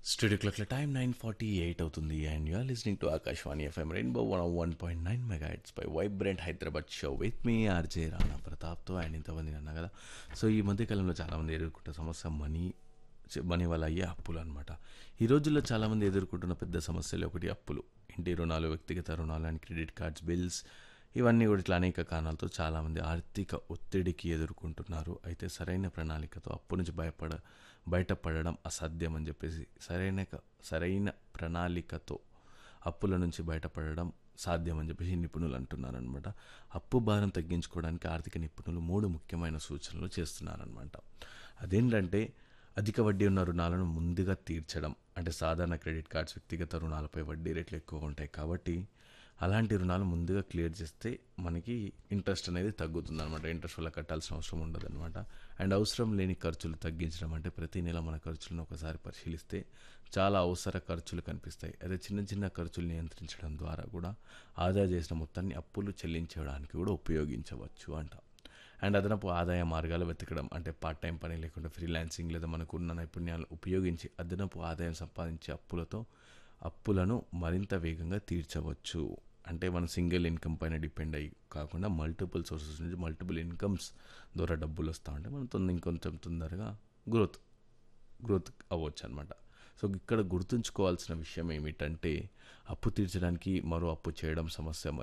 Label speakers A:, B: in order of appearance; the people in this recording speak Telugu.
A: స్టూడియో క్లాక్ల టైం నైన్ ఫార్టీ ఎయిట్ అవుతుంది and you're listening to Akashvani FM rainbow one one point nine megahertz పై vibrant Hyderabad show with me RJ Rana ప్రతాప్తో అండ్ ఇంతమంది అన్నా కదా సో ఈ మధ్యకాలంలో చాలామంది ఎదుర్కొంటున్న సమస్య మనీ మనీ వల్ల అయ్యే అప్పులు అనమాట ఈ రోజుల్లో చాలామంది ఎదుర్కొంటున్న పెద్ద సమస్యలు ఒకటి అప్పులు ఇంటి రుణాలు వ్యక్తిగత రుణాలు అండ్ క్రెడిట్ కార్డ్స్ బిల్స్ ఇవన్నీ కూడా ఇట్లా అనేక కారణాలతో చాలామంది ఆర్థిక ఒత్తిడికి ఎదుర్కొంటున్నారు అయితే సరైన ప్రణాళికతో అప్పు నుంచి భయపడ బయటపడడం అసాధ్యం అని చెప్పేసి సరైన సరైన ప్రణాళికతో అప్పుల నుంచి బయటపడడం సాధ్యం అని చెప్పేసి నిపుణులు అంటున్నారు అనమాట అప్పు భారం తగ్గించుకోవడానికి ఆర్థిక నిపుణులు మూడు ముఖ్యమైన సూచనలు చేస్తున్నారనమాట అదేంటంటే అధిక వడ్డీ ఉన్న రుణాలను ముందుగా తీర్చడం అంటే సాధారణ క్రెడిట్ కార్డ్స్ వ్యక్తిగత రుణాలపై వడ్డీ రేట్లు ఎక్కువ ఉంటాయి కాబట్టి అలాంటి రుణాలు ముందుగా క్లియర్ చేస్తే మనకి ఇంట్రెస్ట్ అనేది తగ్గుతుంది అనమాట ఇంట్రెస్ట్ వల్ల కట్టాల్సిన అవసరం ఉండదు అనమాట అండ్ అవసరం లేని ఖర్చులు తగ్గించడం అంటే ప్రతి నెల మన ఖర్చులను ఒకసారి పరిశీలిస్తే చాలా అవసర ఖర్చులు కనిపిస్తాయి అదే చిన్న చిన్న ఖర్చులు నియంత్రించడం ద్వారా కూడా ఆదా చేసిన మొత్తాన్ని అప్పులు చెల్లించడానికి కూడా ఉపయోగించవచ్చు అంట అండ్ అదనపు ఆదాయ మార్గాలు వెతకడం అంటే పార్ట్ టైం పని లేకుండా ఫ్రీలాన్సింగ్ లేదా మనకున్న నైపుణ్యాలు ఉపయోగించి అదనపు ఆదాయం సంపాదించే అప్పులతో అప్పులను మరింత వేగంగా తీర్చవచ్చు అంటే మన సింగిల్ ఇన్కమ్ పైన డిపెండ్ అయ్యి కాకుండా మల్టిపుల్ సోర్సెస్ నుంచి మల్టిపుల్ ఇన్కమ్స్ ద్వారా డబ్బులు వస్తూ ఉంటే మనం తొందర ఇంకొంచెం తొందరగా గ్రోత్ గ్రోత్ అవ్వచ్చు అనమాట సో ఇక్కడ గుర్తుంచుకోవాల్సిన విషయం ఏమిటంటే అప్పు తీర్చడానికి మరో అప్పు చేయడం సమస్య